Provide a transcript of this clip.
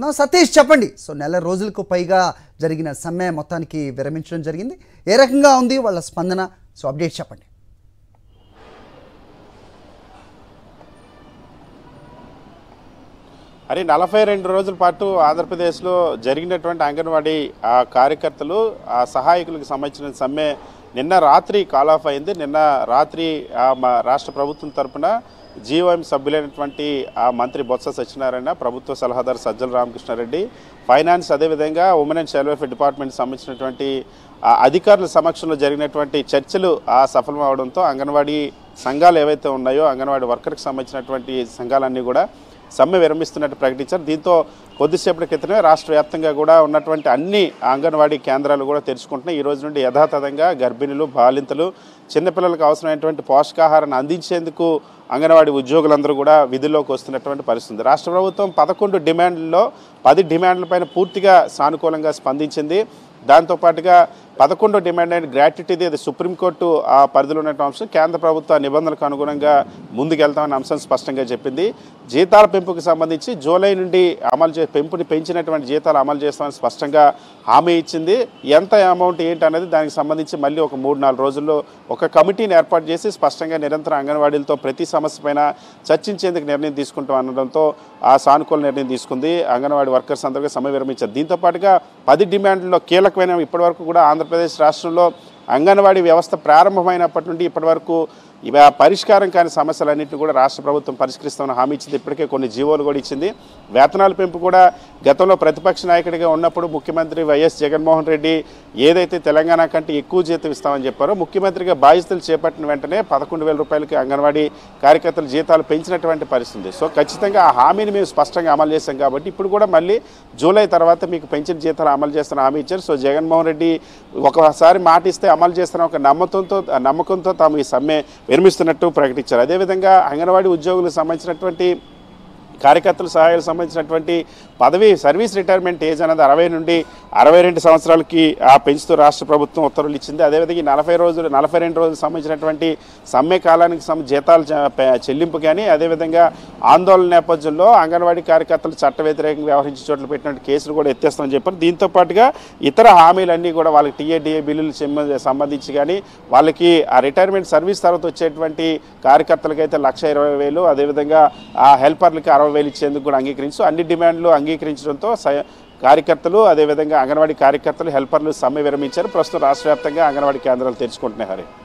నా సతీష్ చెప్పండి సో నెల రోజులకు పైగా జరిగిన సమ్మె మొత్తానికి విరమించడం జరిగింది ఏ రకంగా ఉంది వాళ్ళ స్పందన సో అప్డేట్ చెప్పండి అని నలభై రెండు రోజుల పాటు ఆంధ్రప్రదేశ్లో జరిగినటువంటి అంగన్వాడీ ఆ కార్యకర్తలు ఆ సహాయకులకు సంబంధించిన సమ్మె నిన్న రాత్రి కాల్ ఆఫ్ అయింది నిన్న రాత్రి ఆ మా రాష్ట్ర ప్రభుత్వం తరపున జీవోఎం సభ్యులైనటువంటి ఆ మంత్రి బొత్స సత్యనారాయణ ప్రభుత్వ సలహాదారు సజ్జల రామకృష్ణారెడ్డి ఫైనాన్స్ అదేవిధంగా women and child welfare department సంబంధించినటువంటి ఆ అధికారుల సమక్షంలో జరిగినటువంటి చర్చలు ఆ సఫలం అవడంతో అంగన్వాడీ సంఘాలు ఏవైతే ఉన్నాయో అంగన్వాడీ వర్కర్కి సంబంధించినటువంటి సంఘాలన్నీ కూడా సమ్మె విరమిస్తున్నట్టు ప్రకటించారు దీంతో కొద్దిసేపటి క్రితమే రాష్ట్ర వ్యాప్తంగా కూడా ఉన్నటువంటి అన్ని అంగన్వాడీ కేంద్రాలు కూడా తెరుచుకుంటున్నాయి ఈ రోజు నుండి యథాతథంగా గర్భిణులు బాలింతలు చిన్నపిల్లలకు అవసరమైనటువంటి పోషకాహారాన్ని అందించేందుకు అంగన్వాడీ ఉద్యోగులందరూ కూడా విధుల్లోకి వస్తున్నటువంటి పరిస్థితి ఉంది. రాష్ట్ర ప్రభుత్వం పదకొండు డిమాండ్లలో పది డిమాండ్లపైన పూర్తిగా సానుకూలంగా స్పందించింది దాంతోపాటుగా పదకొండో డిమాండ్ అయిన గ్రాట్యుటీది అది సుప్రీంకోర్టు ఆ పరిధిలో ఉన్న అంశం కేంద్ర ప్రభుత్వ నిబంధనలకు అనుగుణంగా ముందుకెళ్తామన్న అంశం స్పష్టంగా చెప్పింది జీతాల పెంపుకు సంబంధించి జూలై నుండి అమలు చే పెంపుని పెంచినటువంటి జీతాలు అమలు చేస్తామని స్పష్టంగా హామీ ఇచ్చింది ఎంత అమౌంట్ ఏంటి అనేది దానికి సంబంధించి మళ్ళీ ఒక మూడు నాలుగు రోజుల్లో ఒక కమిటీని ఏర్పాటు చేసి స్పష్టంగా నిరంతరం అంగన్వాడీలతో ప్రతి సమస్య పైన చర్చించేందుకు నిర్ణయం తీసుకుంటాం అనడంతో ఆ సానుకూల నిర్ణయం తీసుకుంది అంగన్వాడీ వర్కర్స్ అందరికీ సమ్మె విరమించారు దీంతో పాటుగా పది డిమాండ్లలో కీలకమైన ఇప్పటివరకు కూడా ఆంధ్రప్రదేశ్ రాష్ట్రంలో అంగన్వాడీ వ్యవస్థ ప్రారంభమైనప్పటి నుండి ఇప్పటివరకు ఇవి ఆ పరిష్కారం కాని సమస్యలన్నింటినీ కూడా రాష్ట్ర ప్రభుత్వం పరిష్కరిస్తామని హామీ ఇచ్చింది ఇప్పటికే కొన్ని జీవోలు కూడా ఇచ్చింది వేతనాల పెంపు కూడా గతంలో ప్రతిపక్ష నాయకుడిగా ఉన్నప్పుడు ముఖ్యమంత్రి వైఎస్ జగన్మోహన్ రెడ్డి ఏదైతే తెలంగాణ కంటే ఎక్కువ జీతం ఇస్తామని చెప్పారో ముఖ్యమంత్రిగా బాధ్యతలు చేపట్టిన వెంటనే పదకొండు వేల రూపాయలకి అంగన్వాడీ కార్యకర్తల జీతాలు పెంచినటువంటి పరిస్థితి ఉంది సో ఖచ్చితంగా ఆ హామీని మేము స్పష్టంగా అమలు చేస్తాం కాబట్టి ఇప్పుడు కూడా మళ్ళీ జూలై తర్వాత మీకు పెంచిన జీతాలు అమలు చేస్తున్న హామీ ఇచ్చారు సో జగన్మోహన్ రెడ్డి ఒకసారి మాట ఇస్తే అమలు చేస్తున్న ఒక నమ్మకంతో ఆ నమ్మకంతో తాము ఈ సమ్మె విరమిస్తున్నట్టు ప్రకటించారు అదేవిధంగా అంగన్వాడీ ఉద్యోగులకు సంబంధించినటువంటి కార్యకర్తల సహాయాలకు సంబంధించినటువంటి పదవి సర్వీస్ రిటైర్మెంట్ ఏజ్ అనేది అరవై నుండి అరవై రెండు సంవత్సరాలకి ఆ పెంచుతూ రాష్ట్ర ప్రభుత్వం ఉత్తర్వులు ఇచ్చింది అదేవిధంగా ఈ నలభై రోజులు నలభై రెండు రోజులకు సంబంధించినటువంటి సమ్మె కాలానికి సం జీతాలు చ- పె- చెల్లింపు కానీ అదేవిధంగా ఆందోళన నేపథ్యంలో అంగన్వాడీ కార్యకర్తలు చట్ట వ్యతిరేకంగా వ్యవహరించే చోట్ల పెట్టినట్టు కేసులు కూడా ఎత్తేస్తామని చెప్పారు దీంతో పాటుగా ఇతర హామీలన్నీ కూడా వాళ్ళకి టీఏడిఏ బిల్లులు చెమ్మ- సంబంధించి కానీ వాళ్ళకి ఆ రిటైర్మెంట్ సర్వీస్ తర్వాత వచ్చేటువంటి కార్యకర్తలకి అయితే లక్ష ఇరవై వేలు అదేవిధంగా ఆ హెల్పర్లకి అరవై వేలు ఇచ్చేందుకు కూడా అంగీకరించు అన్ని డిమాండ్లు అంగీకరించడంతో స- కార్యకర్తలు అదేవిధంగా అంగన్వాడీ కార్యకర్తలు హెల్పర్లు సమ్మె విరమించారు ప్రస్తుతం రాష్ట్ర వ్యాప్తంగా అంగన్వాడీ కేంద్రాలు తెరుచుకుంటున్నాయి హరి